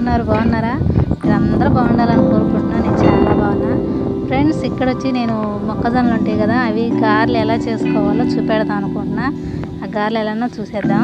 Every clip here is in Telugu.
ఉన్నారు బాగున్నారా మీరు అందరూ బాగుండాలని కోరుకుంటున్నాను నేను చాలా బాగున్నా ఫ్రెండ్స్ ఇక్కడ వచ్చి నేను మొక్కజొన్నలు ఉంటాయి కదా అవి గారెలు ఎలా చేసుకోవాలో చూపెడదాం అనుకుంటున్నా ఆ గారెలు ఎలానో చూసేద్దాం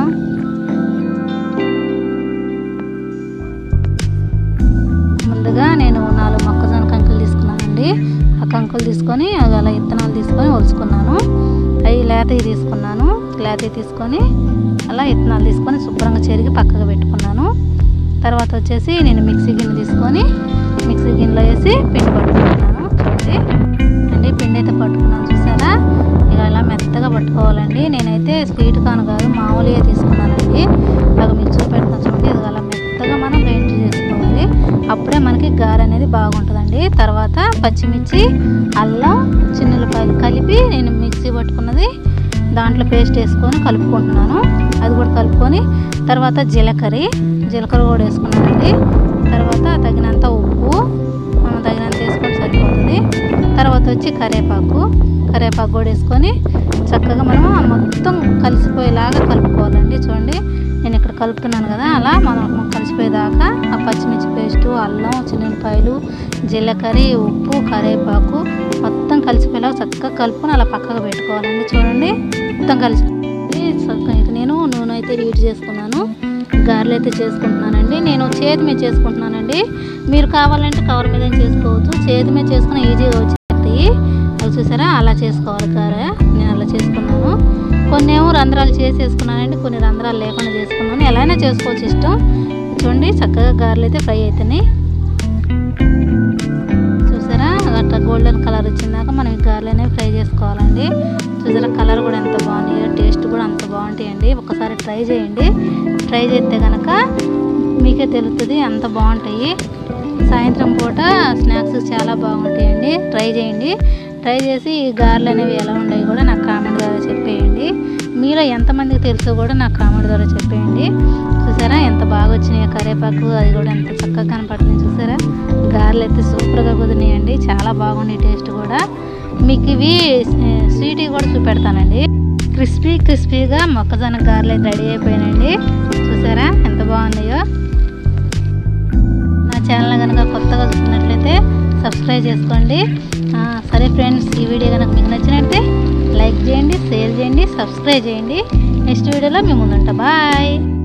ముందుగా నేను నాలుగు మొక్కజొన్న కంకులు తీసుకున్నానండి ఆ కంకులు తీసుకొని అలా విత్తనాలు తీసుకొని ఒలుచుకున్నాను అవి లేతవి తీసుకున్నాను లేతవి తీసుకొని అలా విత్తనాలు తీసుకొని శుభ్రంగా చెరిగి పక్కకు పెట్టుకున్నాను తర్వాత వచ్చేసి నేను మిక్సీ గిన్నె తీసుకొని మిక్సీ గిన్నెలో వేసి పిండి పట్టుకుంటున్నాను చూడండి అండి పిండి అయితే పట్టుకున్నాను చూసారా ఇక అలా మెత్తగా పట్టుకోవాలండి నేనైతే స్వీట్ కాను కాదు మామూలుగా తీసుకున్నానండి ఇలాగ మీకు చూపెడతాను చూడండి ఇది అలా మెత్తగా మనం గ్రైండ్ చేసుకోవాలి అప్పుడే మనకి గారె అనేది బాగుంటుందండి తర్వాత పచ్చిమిర్చి అల్లం చిన్నులపాయలు కలిపి నేను మిక్సీ పట్టుకున్నది దాంట్లో పేస్ట్ వేసుకొని కలుపుకుంటున్నాను అది కూడా కలుపుకొని తర్వాత జీలకర్ర జీలకర్ర కూడా వేసుకున్నానండి తర్వాత తగినంత ఉప్పు మనం తగినంత వేసుకొని సరిపోతుంది తర్వాత వచ్చి కరివేపాకు కరివేపాకు కూడా వేసుకొని చక్కగా మనం ఆ మొత్తం కలిసిపోయేలాగా కలుపుకోవాలండి చూడండి నేను ఇక్కడ కలుపుతున్నాను కదా అలా మనం కలిసిపోయేదాకా ఆ పచ్చిమిర్చి పేస్టు అల్లం చిన్నపాయలు జీలకర్ర ఉప్పు కరివేపాకు మొత్తం కలిసిపోయేలాగా చక్కగా కలుపుకొని అలా పక్కకు పెట్టుకోవాలండి చూడండి మొత్తం కలిసి చక్కగా ఇక నేను నూనె అయితే హీట్ చేసుకున్నాను గారెలు అయితే చేసుకుంటున్నానండి నేను చేతి మీద చేసుకుంటున్నానండి మీరు కావాలంటే కవర్ మీద చేసుకోవచ్చు చేతి మీద చేసుకుని ఈజీగా వచ్చేస్తాయి అవి చూసారా అలా చేసుకోవాలి గారె నేను అలా చేసుకున్నాను కొన్ని ఏమో రంధ్రాలు చేసేసుకున్నానండి కొన్ని రంధ్రాలు లేకుండా చేసుకున్నాను ఎలా అయినా చేసుకోవచ్చు ఇష్టం చూడండి చక్కగా గారెలు అయితే ఫ్రై అవుతున్నాయి చూసారా అట్లా గోల్డెన్ కలర్ వచ్చిందాక మనం ఈ గారెలు అనేవి ఫ్రై చేసుకోవాలండి చూసారా కలర్ కూడా ఎంత బాగుంది టేస్ట్ కూడా అంత బాగుంటాయండి ఒకసారి ట్రై చేయండి ట్రై చేస్తే కనుక మీకే తెలుస్తుంది అంత బాగుంటాయి సాయంత్రం పూట స్నాక్స్ చాలా బాగుంటాయండి ట్రై చేయండి ట్రై చేసి ఈ గారెలు అనేవి ఎలా ఉన్నాయి కూడా నాకు కామెంట్ ద్వారా చెప్పేయండి మీలో ఎంతమందికి తెలుసో కూడా నాకు కామెంట్ ద్వారా చెప్పేయండి చూసారా ఎంత బాగా వచ్చినాయి కరివేపాకు అది కూడా ఎంత చక్కగా కనపడుతుంది చూసారా గారెలు అయితే సూపర్గా కుదిరినాయండి చాలా బాగున్నాయి టేస్ట్ కూడా మీకు ఇవి స్వీట్ కూడా చూపెడతానండి క్రిస్పీ క్రిస్పీగా మొక్కజొన్న గారెలు అయితే రెడీ అయిపోయానండి చూసారా ఎంత బాగున్నాయో నా ఛానల్ కనుక కొత్తగా చూసినట్లయితే సబ్స్క్రైబ్ చేసుకోండి ఆ, సరే ఫ్రెండ్స్ ఈ వీడియో కనుక మీకు నచ్చినట్లయితే లైక్ చేయండి షేర్ చేయండి సబ్స్క్రైబ్ చేయండి నెక్స్ట్ వీడియోలో మేము ముందుంటా బాయ్